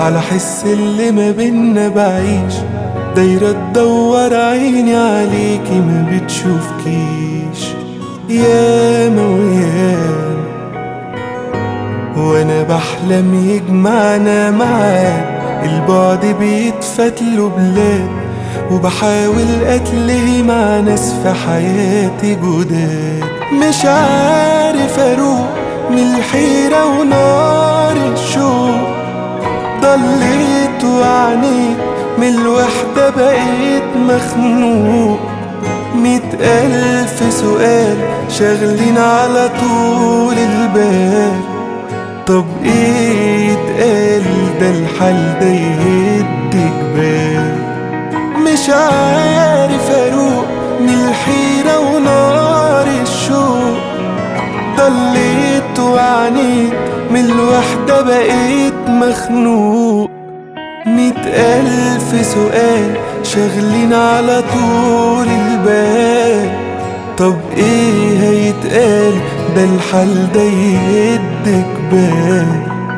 على حس اللي ما بينا بعيش دايرة تدور عيني عليكي ما بتشوفكيش ياما وياما وانا بحلم يجمعنا معاك البعد بيتفتلوا بلاد وبحاول اتلهي مع ناس في حياتي جداد مش عارف اروق من الحيرة ونار الشوق ضليت وعانيت من الوحدة بقيت مخنوق مية ألف سؤال شاغلين على طول البال طب ايه يتقال ده الحال ده يهد جبال مش عارف اروق من الحيرة ونار الشوق ضليت وعانيت من الوحدة بقيت مخنوق مية ألف سؤال شاغلين على طول البال طب ايه هيتقال ده الحال ده يهد جبال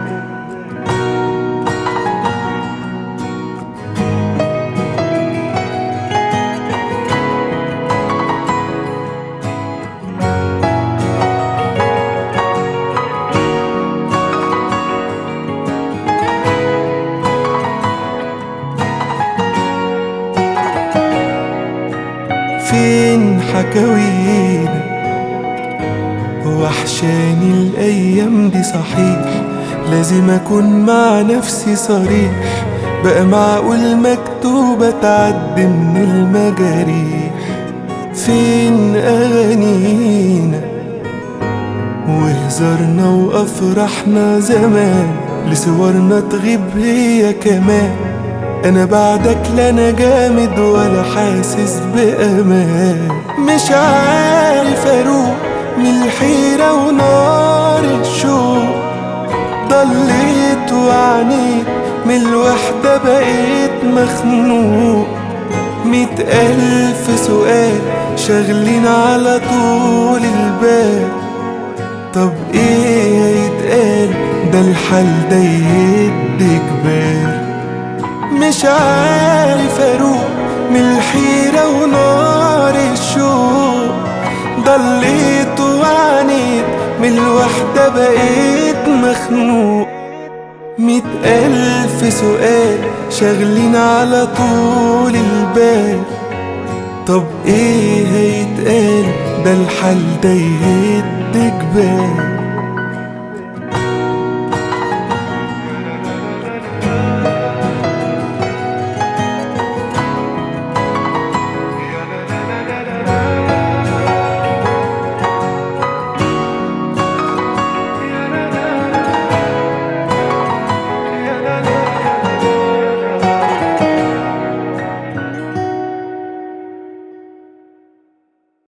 فين حكاوينا وحشاني الأيام دي صحيح لازم أكون مع نفسي صريح بقى معقول مكتوبة تعدي من المجاريح فين أغانينا وهزارنا وأفراحنا زمان لصورنا تغيب هي كمان أنا بعدك لا أنا جامد ولا حاسس بأمان مش عارف أروق من الحيرة ونار الشوق ضليت وعانيت من الوحدة بقيت مخنوق مية ألف سؤال شاغلين على طول البال طب ايه هيتقال ده الحال ده يهد جبال مش عارف اروق من الحيرة ونار الشوق ضليت وعانيت من الوحدة بقيت مخنوق مية ألف سؤال شاغلين على طول البال طب ايه هيتقال ده الحال ده يهد جبال